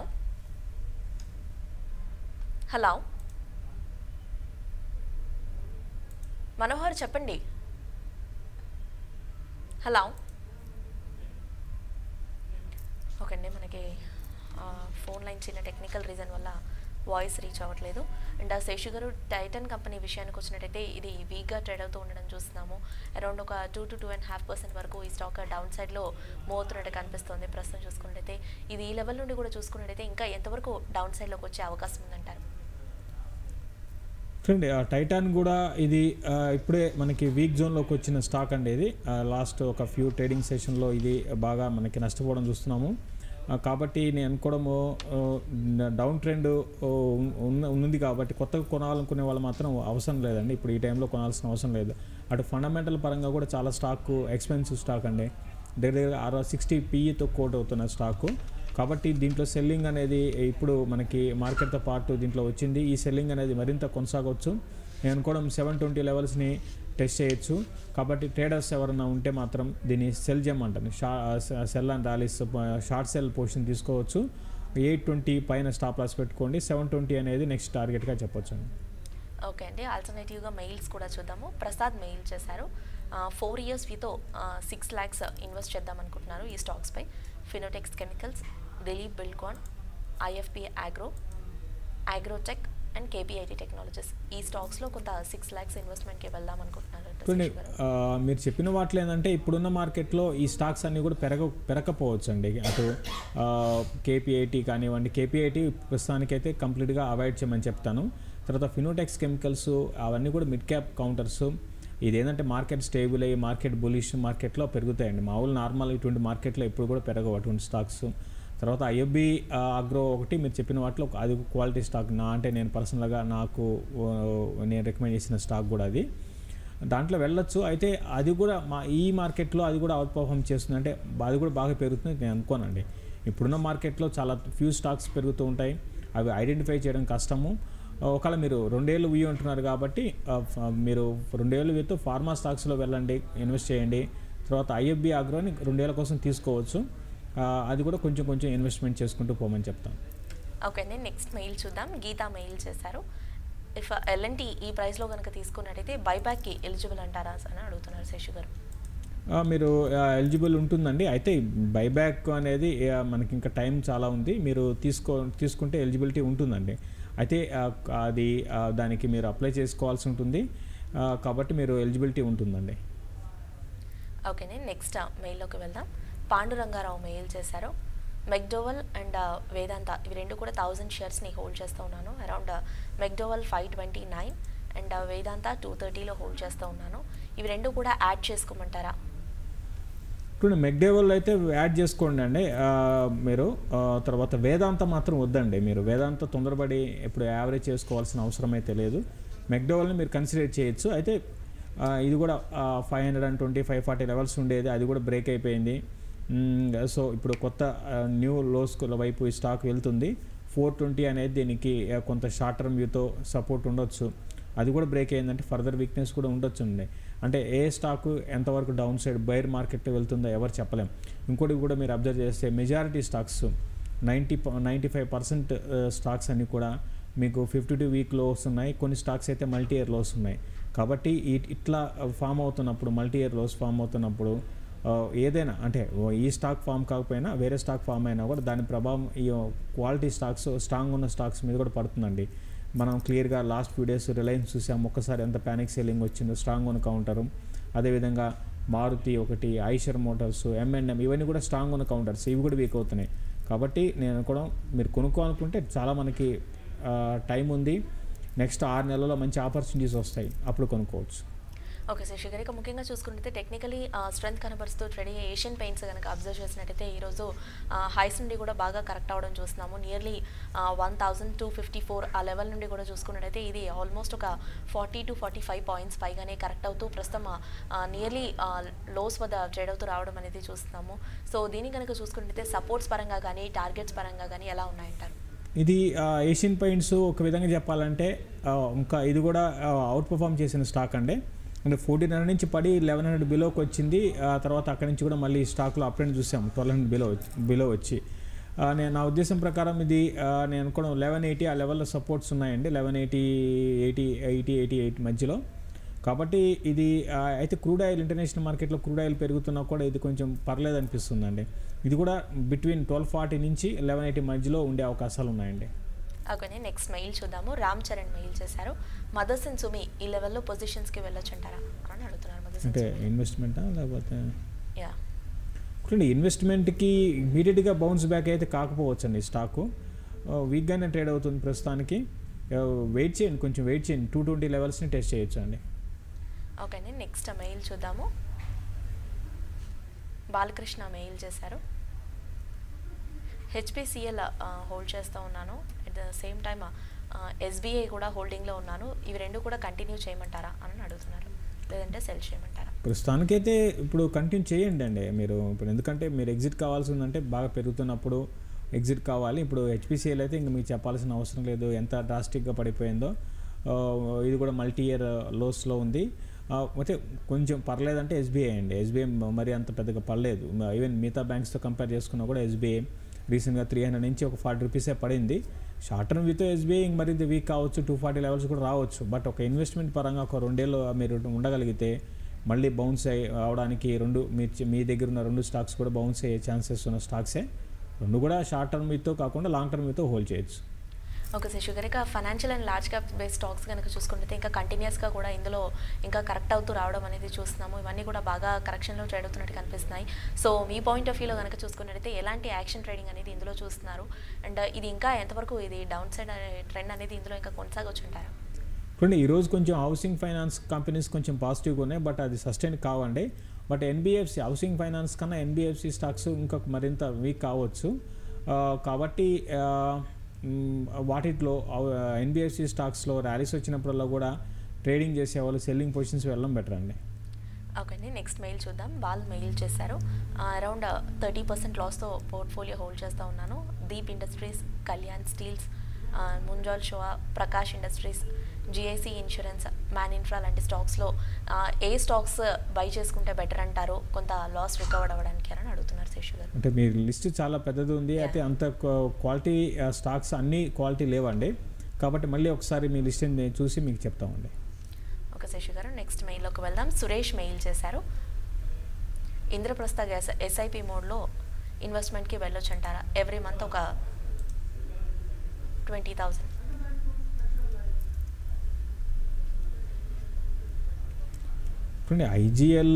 హలో మనోహర్ చెప్పండి హలో ఓకే అండి మనకి ఆ, ఫోన్ లైన్ చిన్న టెక్నికల్ రీజన్ వల్ల వాయిస్ రీచ్ అవ్వట్లేదు అండ్ ఆ శేషు గారు టైటన్ కంపెనీ విషయానికి వచ్చినట్టయితే ఇది వీక్గా ట్రేడ్ అవుతూ ఉండడం చూస్తున్నాము అరౌండ్ ఒక two to two and half percent వరకు ఈ స్టాక్ డౌన్ సైడ్లో మూవ్ అవుతున్నట్టు కనిపిస్తుంది ప్రస్తుతం చూసుకున్నట్టయితే ఇది ఈ లెవెల్ నుండి కూడా చూసుకున్నట్టయితే ఇంకా ఎంతవరకు డౌన్ సైడ్లోకి వచ్చే అవకాశం ఉందంటారు చూడండి ఆ టైటాన్ కూడా ఇది ఆ, ఇప్పుడే మనకి వీక్ జోన్లోకి వచ్చిన స్టాక్ అండి ఇది లాస్ట్ ఒక ఫ్యూ ట్రేడింగ్ సెషన్లో ఇది బాగా మనకి నష్టపోవడం చూస్తున్నాము ఆ, కాబట్టి నేను అనుకోవడము ఆ, డౌన్ ట్రెండ్ ఆ, ఉన్న ఉంది కాబట్టి కొత్తగా కొనాలనుకునే వాళ్ళు మాత్రం అవసరం లేదండి ఇప్పుడు ఈ టైంలో కొనాల్సిన అవసరం లేదు అటు ఫండమెంటల్ పరంగా కూడా చాలా స్టాక్ ఎక్స్పెన్సివ్ స్టాక్ అండి దగ్గర దగ్గర అరవై సిక్స్టీ పీఈతో కోట్ అవుతున్న స్టాకు కాబట్టి దీంట్లో సెల్లింగ్ అనేది ఇప్పుడు మనకి మార్కెట్తో పాటు దీంట్లో వచ్చింది ఈ సెల్లింగ్ అనేది మరింత కొనసాగవచ్చు నేను అనుకోవడం సెవెన్ ట్వంటీ లెవెల్స్ని టెస్ట్ చేయొచ్చు కాబట్టి ట్రేడర్స్ ఎవరైనా ఉంటే మాత్రం దీన్ని సెల్ చేయమంటాను షా sell and rallies short sell position తీసుకోవచ్చు ఎయిట్ ట్వంటీ పైన స్టాప్ లాస్ పెట్టుకోండి సెవెన్ ట్వంటీ అనేది నెక్స్ట్ టార్గెట్గా చెప్పొచ్చు ఓకే అండి ఆల్టర్నేటివ్గా మెయిల్స్ కూడా చూద్దాము ప్రసాద్ మెయిల్ చేశారు ఫోర్ ఇయర్స్ వీతో సిక్స్ ల్యాక్స్ ఇన్వెస్ట్ చేద్దాం అనుకుంటున్నారు ఈ స్టాక్స్పై Fineotex chemicals Dilip Buildcon IFP agro agrotech and KPIT technologies ఈ స్టాక్స్లో కొంత సిక్స్ ల్యాక్స్ ఇన్వెస్ట్మెంట్కి వెళ్దాం అనుకుంటున్నారు చూడండి ఆ, మీరు చెప్పిన వాటిలో ఏంటంటే ఇప్పుడున్న మార్కెట్లో ఈ స్టాక్స్ అన్నీ కూడా పెరగ పెరగకపోవచ్చు అండి అటు కేపీఐటీ కానివ్వండి కేపీఐటీ ప్రస్తుతానికైతే కంప్లీట్గా అవాయిడ్ చేయమని చెప్తాను తర్వాత ఫినోటెక్స్ కెమికల్స్ అవన్నీ కూడా మిడ్ క్యాప్ కౌంటర్స్ ఇది ఏంటంటే మార్కెట్ స్టేబుల్ అయ్యి మార్కెట్ బులిష్ మార్కెట్లో పెరుగుతాయండి మామూలు నార్మల్ ఇటువంటి మార్కెట్లో ఎప్పుడు కూడా పెరగవు అటువంటి స్టాక్స్ తర్వాత ఐఎఫ్బి అగ్రో ఒకటి మీరు చెప్పిన వాటిలో ఒక- అది క్వాలిటీ స్టాక్ నా అంటే నేను పర్సనల్గా నాకు ఆ, నేను రికమెండ్ చేసిన స్టాక్ కూడా అది దాంట్లో వెళ్ళొచ్చు అయితే అది కూడా మా ఈ మార్కెట్లో అది కూడా అవుట్ పర్ఫామ్ చేస్తుంది అంటే అది కూడా బాగా పెరుగుతుంది నేను అనుకోనండి ఇప్పుడున్న మార్కెట్లో చాలా ఫ్యూ స్టాక్స్ పెరుగుతూ ఉంటాయి అవి ఐడెంటిఫై చేయడం కష్టము ఒకవేళ మీరు రెండేళ్ళు వ్యూ అంటున్నారు కాబట్టి ఆ, ఫ- మీరు రెండేళ్ళు వ్యూతో ఫార్మా స్టాక్స్లో వెళ్ళండి ఇన్వెస్ట్ చేయండి తర్వాత ఐఎఫ్బి అగ్రోని రెండేళ్ల కోసం తీసుకోవచ్చు ఆ, అది కూడా కొంచెం కొంచెం ఇన్వెస్ట్మెంట్ చేసుకుంటూ పోమని చెప్తాను ఓకే అండి నెక్స్ట్ మెయిల్ చూద్దాం గీతా మెయిల్ చేశారు ఇఫ్ ఎల్ఎన్టీ ఈ ప్రైస్లో కనుక తీసుకున్నట్టయితే బైబ్యాక్కి ఎలిజిబుల్ అంటారా అని అడుగుతున్నారు శేషు గారు ఆ, మీరు ఎలిజిబుల్ ఉంటుందండి అయితే బైబ్యాక్ అనేది ఆ, మనకి ఇంకా టైం చాలా ఉంది మీరు తీసుకో తీసుకుంటే ఎలిజిబిలిటీ ఉంటుందండి అయితే ఆ, అది ఆ, దానికి మీరు అప్లై చేసుకోవాల్సి ఉంటుంది ఆ, కాబట్టి మీరు ఎలిజిబిలిటీ ఉంటుందండి ఓకేనే నెక్స్ట్ మెయిల్లోకి వెళ్దాం పాండురంగారావు మెయిల్ చేశారు మెక్డోవల్ అండ్ వేదాంత ఇవి రెండు కూడా థౌజండ్ షేర్స్ని హోల్డ్ చేస్తూ ఉన్నాను around McDowell five twenty nine and Vedanta two థర్టీలో హోల్డ్ చేస్తూ ఉన్నాను ఇవి రెండు కూడా యాడ్ చేసుకోమంటారా ఇప్పుడు మెక్డేవల్ అయితే యాడ్ చేసుకోండి అండి ఆ, మీరు ఆ, తర్వాత వేదాంత మాత్రం వద్దండి మీరు వేదాంత తొందరపడి ఇప్పుడు యావరేజ్ చేసుకోవాల్సిన అవసరం అయితే లేదు మెక్డోవల్ని మీరు కన్సిడర్ చేయొచ్చు అయితే ఆ, ఇది కూడా five hundred and twenty five forty levels ఉండేది అది కూడా బ్రేక్ అయిపోయింది మ్మ్, సో ఇప్పుడు కొత్త న్యూ లోస్ వైపు ఈ స్టాక్ వెళ్తుంది ఫోర్ ట్వంటీ అనేది దీనికి ఆ, కొంత షార్ట్ టర్మ్ వ్యూతో సపోర్ట్ ఉండొచ్చు అది కూడా బ్రేక్ అయిందంటే ఫర్దర్ వీక్నెస్ కూడా ఉండొచ్చుండే అంటే ఏ స్టాక్ ఎంతవరకు డౌన్ సైడ్ బైర్ మార్కెట్ వెళ్తుందో ఎవరు చెప్పలేం ఇంకోటి కూడా మీరు అబ్జర్వ్ చేస్తే majority stocks ninety ninety five percent stocks అన్నీ కూడా మీకు ఫిఫ్టీ టూ వీక్ లోస్ ఉన్నాయి కొన్ని స్టాక్స్ అయితే మల్టీ ఇయర్ లోస్ ఉన్నాయి కాబట్టి ఈ ఇట్లా ఫామ్ అవుతున్నప్పుడు మల్టీ ఇయర్ లోస్ ఫామ్ అవుతున్నప్పుడు ఆ, ఏదైనా అంటే ఓ ఈ స్టాక్ ఫామ్ కాకపోయినా వేరే స్టాక్ ఫామ్ అయినా కూడా దాని ప్రభావం ఈ క్వాలిటీ స్టాక్స్ స్ట్రాంగ్ ఉన్న స్టాక్స్ మీద కూడా పడుతుందండి మనం క్లియర్గా లాస్ట్ ఫ్యూ డేస్ రిలయన్స్ చూసాం ఒక్కసారి ఎంత ప్యానిక్ సెల్లింగ్ వచ్చిందో స్ట్రాంగ్ ఉన్న కౌంటరు అదేవిధంగా మారుతి ఒకటి ఐషర్ మోటార్స్ ఎంఎన్ఎం ఇవన్నీ కూడా స్ట్రాంగ్ ఉన్న కౌంటర్స్ ఇవి కూడా వీక్ అవుతున్నాయి కాబట్టి నేను కూడా మీరు కొనుక్కోవాలనుకుంటే చాలా మనకి టైం ఉంది నెక్స్ట్ ఆరు నెలల్లో మంచి ఆపర్చునిటీస్ వస్తాయి అప్పుడు కొనుక్కోవచ్చు ఓకే సార్ శిఖర్ ఇక ముఖ్యంగా చూసుకుంటే టెక్నికలీ స్ట్రెంత్ కనబరుస్తూ ట్రెడీ ఏషియన్ పెయింట్స్ కనుక అబ్జర్వ్ చేసినట్టయితే ఈరోజు హైస్ నుండి కూడా బాగా కరెక్ట్ అవ్వడం చూస్తున్నాము nearly one thousand two fifty four ఆ లెవెల్ నుండి కూడా చూసుకున్నట్టయితే ఇది ఆల్మోస్ట్ ఒక forty to forty five points పైగానే కరెక్ట్ అవుతూ ప్రస్తుతం నియర్లీ లోస్ వద్ద ట్రేడ్ అవుతూ రావడం అనేది చూస్తున్నాము సో దీన్ని కనుక చూసుకున్నట్టయితే సపోర్ట్స్ పరంగా కానీ టార్గెట్స్ పరంగా కానీ ఎలా ఉన్నాయంటారు ఇది ఆ, ఏషియన్ పెయింట్స్ ఒక విధంగా చెప్పాలంటే ఆ, ఇంకా ఇది కూడా అవుట్ పర్ఫామ్ చేసిన స్టాక్ అండి అంటే ఫోర్టీన్ హండ్రెడ్ నుంచి పడి లెవెన్ హండ్రెడ్ బిలోకి వచ్చింది ఆ తర్వాత అక్కడి నుంచి కూడా మళ్ళీ స్టాక్లో అప్ అండ్ చూసాం ట్వెల్వ్ హండ్రెడ్ బిలో బిలో వచ్చి ఆ, నేను నా ఉద్దేశం ప్రకారం ఇది ఆ, నేను అనుకోవడం లెవెన్ ఎయిటీ ఆ లెవెల్లో సపోర్ట్స్ ఉన్నాయండి eleven eighty eighty eighty eighty eight మధ్యలో కాబట్టి ఇది ఆ, అయితే క్రూడ్ ఆయిల్ ఇంటర్నేషనల్ మార్కెట్లో క్రూడ్ ఆయిల్ పెరుగుతున్నా కూడా ఇది కొంచెం పర్లేదు అనిపిస్తుందండి ఇది కూడా బిట్వీన్ ట్వెల్వ్ ఫార్టీ నుంచి లెవెన్ ఎయిటీ మధ్యలో ఉండే అవకాశాలు ఉన్నాయండి ఓకే నెక్స్ట్ మెయిల్ చూద్దాము రామ్ చరణ్ మెయిల్ చేశారు మదర్స్ అండ్ సుమి ఈ లెవెల్లో పొజిషన్స్కి వెళ్ళొచ్చు అంటారా అని అడుగుతున్నారు మదర్స్ అంటే ఇన్వెస్ట్మెంటా లేకపోతే యా చూడండి ఇన్వెస్ట్మెంట్కి ఇమీడియట్గా బౌన్స్ బ్యాక్ అయితే కాకపోవచ్చు అండి స్టాకు వీక్గానే ట్రేడ్ అవుతుంది ప్రస్తుతానికి వెయిట్ చేయండి కొంచెం వెయిట్ చేయండి టూ ట్వంటీ లెవెల్స్ని టెస్ట్ చేయొచ్చు అండి ఓకే అండి నెక్స్ట్ మెయిల్ చూద్దాము బాలకృష్ణ మెయిల్ చేశారు హెచ్పిసిఎల్ హోల్డ్ చేస్తూ ఉన్నాను at the same time SBI కూడా హోల్డింగ్లో ఉన్నాను ఇవి రెండు కూడా కంటిన్యూ చేయమంటారా అని అడుగుతున్నారు లేదంటే సెల్ చేయమంటారా ప్రస్తుతానికైతే ఇప్పుడు కంటిన్యూ చేయండి అండి మీరు ఇప్పుడు ఎందుకంటే మీరు ఎగ్జిట్ కావాల్సి ఉందంటే బాగా పెరుగుతున్నప్పుడు ఎగ్జిట్ కావాలి ఇప్పుడు హెచ్పిసిఎల్ అయితే ఇంక మీకు చెప్పాల్సిన అవసరం లేదు ఎంత డ్రాస్టిక్గా పడిపోయిందో ఆ, ఇది కూడా మల్టీ ఇయర్ లోస్లో ఉంది ఆ, అయితే కొంచెం పర్లేదంటే ఎస్బీఐ అండి ఎస్బీఐ మరి అంత పెద్దగా పర్లేదు ఈవెన్ మిగతా బ్యాంక్స్తో కంపేర్ చేసుకున్నా కూడా ఎస్బీఐ రీసెంట్గా త్రీ హండ్రెడ్ నుంచి ఒక ఫార్టీ రూపీసే పడింది షార్ట్ టర్మ్ విత్ ఎస్బీఐ ఇంక మరి వీక్ కావచ్చు టూ ఫార్టీ లెవెల్స్ కూడా రావచ్చు బట్ ఒక ఇన్వెస్ట్మెంట్ పరంగా ఒక రెండేళ్ళు మీరు ఉండగలిగితే మళ్ళీ బౌన్స్ అయ్యి అవడానికి రెండు మీ మీ దగ్గర ఉన్న రెండు స్టాక్స్ కూడా బౌన్స్ అయ్యే ఛాన్సెస్ ఉన్న స్టాక్సే రెండు కూడా షార్ట్ టర్మ్ విత్తో కాకుండా లాంగ్ టర్మ్ విత్తో హోల్డ్ చేయొచ్చు ఓకే సార్ షుగర్ ఇక financial and large cap base stocks కనుక చూసుకుంటే ఇంకా కంటిన్యూస్గా కూడా ఇందులో ఇంకా కరెక్ట్ అవుతూ రావడం అనేది చూస్తున్నాము ఇవన్నీ కూడా బాగా కరెక్షన్లో ట్రేడ్ అవుతున్నట్టు కనిపిస్తున్నాయి సో మీ పాయింట్ ఆఫ్ వ్యూలో కనుక చూసుకున్నట్టయితే ఎలాంటి యాక్షన్ ట్రేడింగ్ అనేది ఇందులో చూస్తున్నారు అండ్ ఇది ఇంకా ఎంతవరకు ఇది డౌన్ సైడ్ ట్రెండ్ అనేది ఇందులో ఇంకా కొనసాగొచ్చు అంటారా చూడండి ఈరోజు కొంచెం హౌసింగ్ ఫైనాన్స్ కంపెనీస్ కొంచెం పాజిటివ్గా ఉన్నాయి బట్ అది సస్టైన్ కావండి బట్ ఎన్బిఎఫ్సి హౌసింగ్ ఫైనాన్స్ కన్నా ఎన్బిఎఫ్సి స్టాక్స్ ఇంకా మరింత వీక్ కావచ్చు ఆ, కాబట్టి ఆ, మ్, వాటిట్లో ఎన్బిఎఫ్సి స్టాక్స్లో ర్యాలీస్ వచ్చినప్పుడల్లా కూడా ట్రేడింగ్ చేసే వాళ్ళు సెల్లింగ్ పొజిషన్స్ వెళ్ళడం బెటర్ అండి ఓకే అండి నెక్స్ట్ మెయిల్ చూద్దాం వాళ్ళు మెయిల్ చేశారు అరౌండ్ థర్టీ పర్సెంట్ లాస్తో పోర్ట్ఫోలియో హోల్డ్ చేస్తూ ఉన్నాను Deep industries Kalyan steels Munjal Showa Prakash industries GIC insurance man infra లాంటి స్టాక్స్లో ఏ స్టాక్స్ బై చేసుకుంటే బెటర్ అంటారు కొంత లాస్ రికవర్ అవ్వడానికి అని అడుగుతున్నారు శేషు గారు అంటే మీ లిస్ట్ చాలా పెద్దది ఉంది అయితే అంత క్వాలిటీ స్టాక్స్ అన్ని క్వాలిటీ లేవండి కాబట్టి మళ్ళీ ఒకసారి మీ లిస్ట్ని చూసి మీకు చెప్తామండి ఓకే శశి గారు నెక్స్ట్ మెయిల్లోకి వెళ్దాం సురేష్ మెయిల్ చేశారు ఇంద్రప్రస్థ గ్యాస్ ఎస్ఐపి మోడ్లో ఇన్వెస్ట్మెంట్కి వెళ్ళొచ్చు అంటారా ఎవ్రీ మంత్ ఒక ట్వంటీ థౌజండ్ చూడండి ఐజీఎల్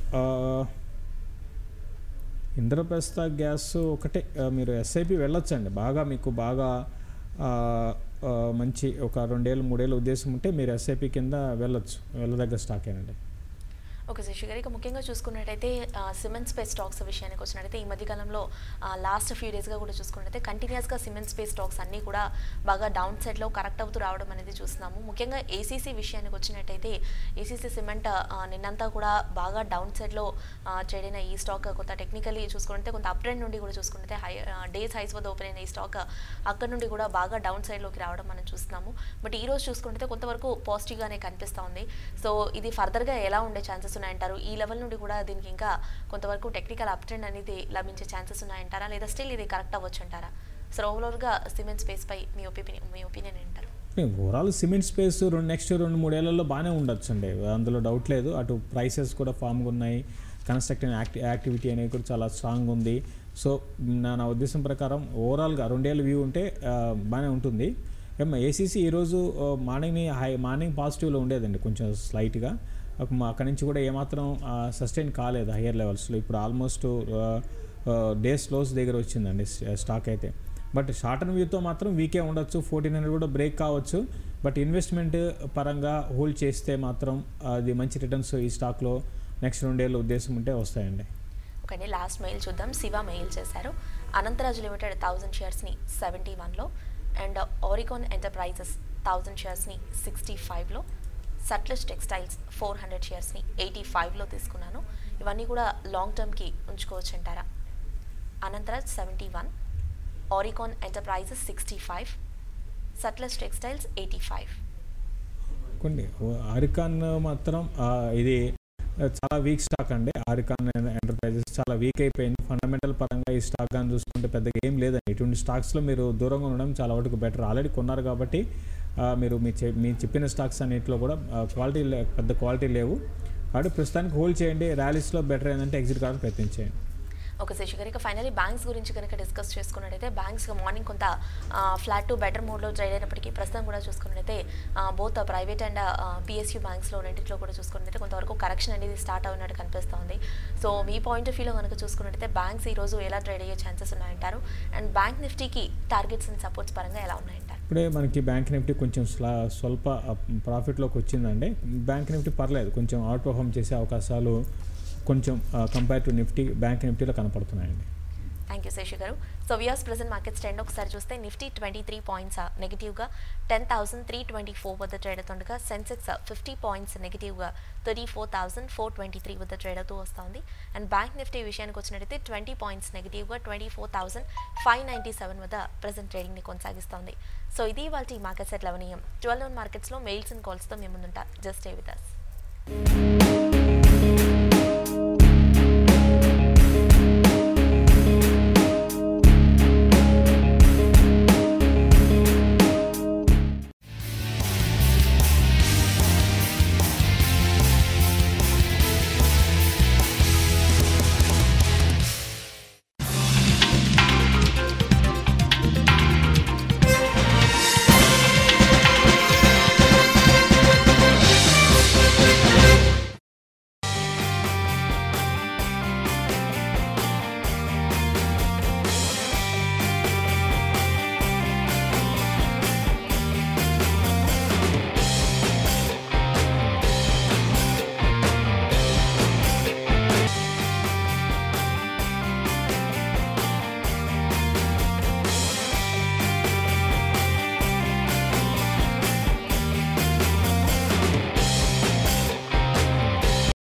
ఇంద్రప్రస్థ గ్యాస్ ఒకటే ఆ, మీరు ఎస్ఐపి వెళ్ళొచ్చండి బాగా మీకు బాగా ఆ, ఆ, మంచి ఒక రెండేళ్ళు మూడేళ్ళు ఉద్దేశం ఉంటే మీరు ఎస్ఐపి కింద వెళ్ళొచ్చు వెళ్ళదగ్గ స్టాక్ ఏనండి ఓకే శశి గారు ఇక ముఖ్యంగా చూసుకున్నట్టయితే ఆ, సిమెంట్ స్పేస్ స్టాక్స్ విషయానికి వచ్చినట్టయితే ఈ మధ్యకాలంలో ఆ, లాస్ట్ ఫ్యూ డేస్గా కూడా చూసుకున్నట్టయితే కంటిన్యూస్గా సిమెంట్ స్పేస్ స్టాక్స్ అన్నీ కూడా బాగా డౌన్ సైడ్లో కరెక్ట్ అవుతూ రావడం అనేది చూస్తున్నాము ముఖ్యంగా ఏసీసీ విషయానికి వచ్చినట్టయితే ఏసీసీ సిమెంట్ ఆ, నిన్నంతా కూడా బాగా డౌన్ సైడ్లో ట్రేడ్ అయిన ఈ స్టాక్ కొంత టెక్నికలీ చూసుకుంటే కొంత అప్ ట్రెండ్ నుండి కూడా చూసుకుంటే హై డేస్ హైస్ వద్ద ఓపెన్ అయిన ఈ స్టాక్ అక్కడ నుండి కూడా బాగా డౌన్ సైడ్లోకి రావడం మనం చూస్తున్నాము బట్ ఈ రోజు చూసుకుంటే కొంతవరకు పాజిటివ్గానే కనిపిస్తూ ఉంది సో ఇది ఫర్దర్గా ఎలా ఉండే ఛాన్సెస్ ఉన్నాయంటారు ఈ లెవెల్ నుండి కూడా దీనికి ఇంకా కొంతవరకు టెక్నికల్ అప్ ట్రెండ్ అనేది లభించే ఛాన్సెస్ ఉన్నాయంటారా లేదా స్టిల్ ఇది కరెక్ట్ అవ్వచ్చు అంటారా సో ఓవరాల్గా సిమెంట్ స్పేస్ పై మీ ఒపీనియన్ మీ ఒపీనియన్ ఏంటారు ఓవరాల్ సిమెంట్ స్పేస్ రెండు నెక్స్ట్ రెండు మూడేళ్లలో బాగానే ఉండొచ్చు అండి అందులో డౌట్ లేదు అటు ప్రైసెస్ కూడా ఫామ్గా ఉన్నాయి కన్స్ట్రక్టివ్ యాక్టి యాక్టివిటీ అనేది కూడా చాలా స్ట్రాంగ్ ఉంది సో నా నా ఉద్దేశం ప్రకారం ఓవరాల్గా రెండేళ్ళ వ్యూ ఉంటే ఆ, బాగానే ఉంటుంది ఏమో ఏసీసీ ఈరోజు ఆ, మార్నింగ్ని హై మార్నింగ్ పాజిటివ్లో ఉండేదండి కొంచెం స్లైట్గా ఒక మా అక్కడి నుంచి కూడా ఏమాత్రం సస్టైన్ కాలేదు హయ్యర్ లెవెల్స్లో ఇప్పుడు ఆల్మోస్ట్ డేస్ లోస్ దగ్గర వచ్చిందండి స్టాక్ అయితే బట్ షార్ట్ టర్మ్ వ్యూతో మాత్రం వీకే ఉండొచ్చు ఫోర్టీన్ హండ్రెడ్ కూడా బ్రేక్ కావచ్చు బట్ ఇన్వెస్ట్మెంట్ పరంగా హోల్డ్ చేస్తే మాత్రం అది మంచి రిటర్న్స్ ఈ స్టాక్లో నెక్స్ట్ రెండేళ్ళ ఉద్దేశం ఉంటే వస్తాయండి ఓకే అండి లాస్ట్ మెయిల్ చూద్దాం శివ మెయిల్ చేశారు అనంతరాజు లిమిటెడ్ థౌజండ్ షేర్స్ని సెవెంటీ వన్లో అండ్ ఆరికాన్ ఎంటర్ప్రైజెస్ థౌజండ్ షేర్స్ని సిక్స్టీ ఫైవ్లో సట్లెస్ టెక్స్టైల్స్ ఫోర్ హండ్రెడ్ షేర్స్ని ఎయిటీ ఫైవ్లో తీసుకున్నాను ఇవన్నీ కూడా లాంగ్ టర్మ్కి ఉంచుకోవచ్చు అంటారా Anantraj seventy one Oricon enterprises sixty five Sutlej textiles eighty five కొన్ని ఆరికాన్ మాత్రం ఆ, ఇది చాలా వీక్ స్టాక్ అండి ఆరికాన్ ఎంటర్ప్రైజెస్ చాలా వీక్ అయిపోయింది ఫండమెంటల్ పరంగా ఈ స్టాక్ కానీ చూసుకుంటే పెద్దగా ఏం లేదండి ఇటువంటి స్టాక్స్లో మీరు దూరంగా ఉండడం చాలా వరకు బెటర్ ఆల్రెడీ కొన్నారు కాబట్టి ఆ, మీరు మీ చె- మీ చెప్పిన స్టాక్స్ అన్నింటిలో కూడా క్వాలిటీ పెద్ద క్వాలిటీ లేవు కాబట్టి ప్రస్తుతానికి హోల్డ్ చేయండి ర్యాలీస్లో బెటర్ ఏంటంటే ఎగ్జిట్ కావడానికి ప్రయత్నించేయండి ఓకే శశి గారు ఇక ఫైనలీ బ్యాంక్స్ గురించి కనుక డిస్కస్ చేసుకున్నట్టయితే బ్యాంక్స్ మార్నింగ్ కొంత ఫ్లాట్ టు బెటర్ మోడ్లో ట్రేడ్ అయినప్పటికీ ప్రస్తుతం కూడా చూసుకున్నట్టయితే బోత్ ప్రైవేట్ అండ్ పిఎస్యూ బ్యాంక్స్లో రెండింటిలో కూడా చూసుకున్నట్టయితే కొంతవరకు కరెక్షన్ అనేది స్టార్ట్ అవునట్టు కనిపిస్తోంది సో మీ పాయింట్ ఆఫ్ వ్యూలో కనుక చూసుకున్నట్టయితే బ్యాంక్స్ ఈ రోజు ఎలా ట్రేడ్ అయ్యే ఛాన్సెస్ ఉన్నాయంటారు అండ్ బ్యాంక్ నిఫ్టీకి టార్గెట్స్ అండ్ సపోర్ట్స్ పరంగా ఎలా ఉన్నాయంటారు ఇప్పుడే మనకి బ్యాంక్ నిఫ్టీ కొంచెం స్లా స్వల్ప ప్రాఫిట్లోకి వచ్చిందండి బ్యాంక్ నిఫ్టీ పర్లేదు కొంచెం అవుట్ పర్ఫామ్ చేసే అవకాశాలు కొంచెం కంపేర్ టు నిఫ్టీ బ్యాంక్ నిఫ్టీలో కనపడుతున్నాయండి థ్యాంక్ యూ శేషు గారు so we as present market stand ఒకసారి చూస్తే నిఫ్టీ ట్వంటీ త్రీ పాయింట్స్ నెగిటివ్గా ten thousand three twenty four వద్ద ట్రేడ్ అవుతుండగా సెన్సెక్స్ ఫిఫ్టీ పాయింట్స్ నెగిటివ్గా thirty four thousand four twenty three వద్ద ట్రేడ్ అవుతూ వస్తుంది అండ్ బ్యాంక్ నిఫ్టీ విషయానికి వచ్చినట్టయితే ట్వంటీ పాయింట్స్ నెగిటివ్గా twenty four thousand five ninety seven వద్ద ప్రజెంట్ ట్రేడింగ్ని కొనసాగిస్తోంది సో ఇది వాళ్ళ మార్కెట్ సెట్ లవనీయం ట్వెల్వ్ మార్కెట్స్లో మెయిల్స్ అండ్ కాల్స్తో మేము ముందుంటా జస్ట్ ఏ విత్ అస్